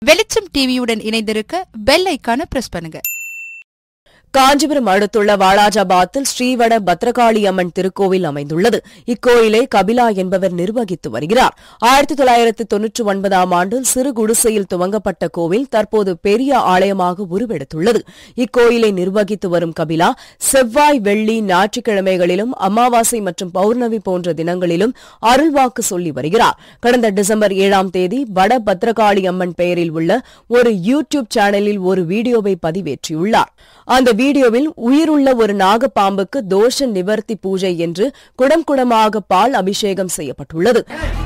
வெளிச்சம் டிவியுடன் இணைந்திருக்க பெல் ஐக்கான பிரஸ் பண்ணுங்க காஞ்சிபுரம் அடுத்துள்ள வாலாஜாபாத்தில் ஸ்ரீவட பத்ரகாளி அம்மன் திருக்கோவில் அமைந்துள்ளது இக்கோயிலை கபிலா என்பவர் நிர்வகித்து வருகிறார் ஆயிரத்தி தொள்ளாயிரத்து தொன்னூற்றி ஒன்பதாம் ஆண்டில் சிறு குடிசையில் துவங்கப்பட்ட கோவில் தற்போது பெரிய ஆலயமாக உருவெடுத்துள்ளது இக்கோயிலை நிர்வகித்து வரும் கபிலா செவ்வாய் வெள்ளி ஞாயிற்றுக்கிழமைகளிலும் அமாவாசை மற்றும் பௌர்ணமி போன்ற தினங்களிலும் அருள்வாக்கு சொல்லி வருகிறார் கடந்த டிசம்பர் ஏழாம் தேதி வட பத்ரகாளி அம்மன் பெயரில் உள்ள ஒரு யூ டியூப் சேனலில் ஒரு வீடியோவை பதிவேற்றியுள்ளார் அந்த வீடியோவில் உயிருள்ள ஒரு நாகப்பாம்புக்கு தோஷ நிவர்த்தி பூஜை என்று குடம் குடமாக பால் அபிஷேகம் செய்யப்பட்டுள்ளது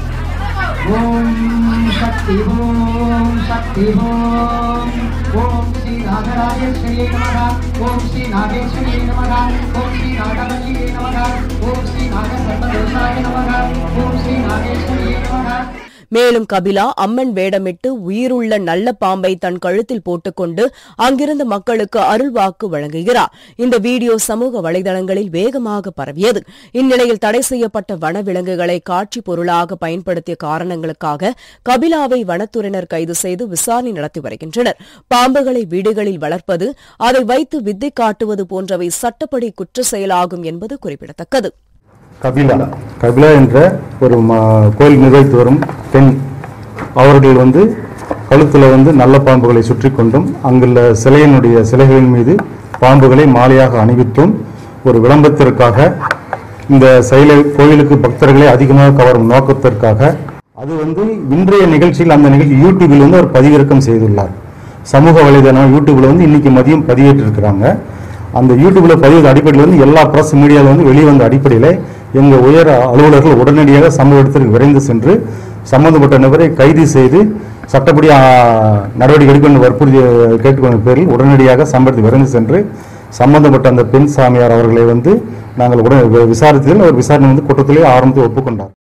ஓம் சக்தி ஓம் சக்தி ஓம் ஓம் ஸ்ரீ நாகராஜேஸ்வரியே நமக ஓம் ஸ்ரீ நாகேஸ்வரியே நமக ஓம் ஸ்ரீ நாகவல்லியே நமக ஓம் ஸ்ரீ நாக சர்வதோஷாய நமக ஓம் ஸ்ரீ நாகேஸ்வரியே நமக மேலும் கபிலா அம்மன் வேடமிட்டு உயிருள்ள நல்ல பாம்பை தன் கழுத்தில் போட்டுக்கொண்டு அங்கிருந்த மக்களுக்கு அருள்வாக்கு வழங்குகிறார் இந்த வீடியோ சமூக வலைதளங்களில் வேகமாக பரவியது இந்நிலையில் தடை செய்யப்பட்ட வனவிலங்குகளை காட்சி பொருளாக பயன்படுத்திய காரணங்களுக்காக கபிலாவை வனத்துறையினர் கைது செய்து விசாரணை நடத்தி வருகின்றனர் பாம்புகளை வீடுகளில் வளர்ப்பது அதை வைத்து வித்தை காட்டுவது போன்றவை சட்டப்படி குற்ற செயலாகும் என்பது குறிப்பிடத்தக்கது கபிலா கபிலா என்ற ஒரு ம- கோயில் நிர்வகித்து வரும் பெண் அவர்கள் வந்து கழுத்தில் வந்து நல்ல பாம்புகளை சுற்றி கொண்டும் அங்குள்ள சிலையினுடைய சிலைகளின் மீது பாம்புகளை மாலையாக அணிவித்தும் ஒரு விளம்பரத்திற்காக இந்த செயலை கோயிலுக்கு பக்தர்களை அதிகமாக கவரும் நோக்கத்திற்காக அது வந்து இன்றைய நிகழ்ச்சியில் அந்த நிகழ்ச்சி யூடியூபில் வந்து அவர் பதிவிறக்கம் செய்துள்ளார் சமூக வலைதளம் யூடியூப்ல வந்து இன்னைக்கு மதியம் பதிவேற்றிருக்கிறாங்க அந்த யூடியூப்ல பதிவு அடிப்படையில் வந்து எல்லா பிரஸ் மீடியாவில் வந்து வெளியே வந்த அடிப்படையில் எங்க உயர் அலுவலர்கள் உடனடியாக சம்பவ இடத்திற்கு விரைந்து சென்று சம்பந்தப்பட்ட நபரை கைது செய்து சட்டப்படி ஆ, நடவடிக்கை எடுக்க வேண்டும் வற்புறுத்தி கேட்டுக்கொண்ட பேரில் உடனடியாக சம்பவத்துக்கு விரைந்து சென்று சம்பந்தப்பட்ட அந்த பெண் சாமியார் அவர்களை வந்து நாங்கள் உடனே விசாரித்ததில் அவர் விசாரணை வந்து குற்றத்திலே ஆரம்பித்து ஒப்புக்கொண்டார்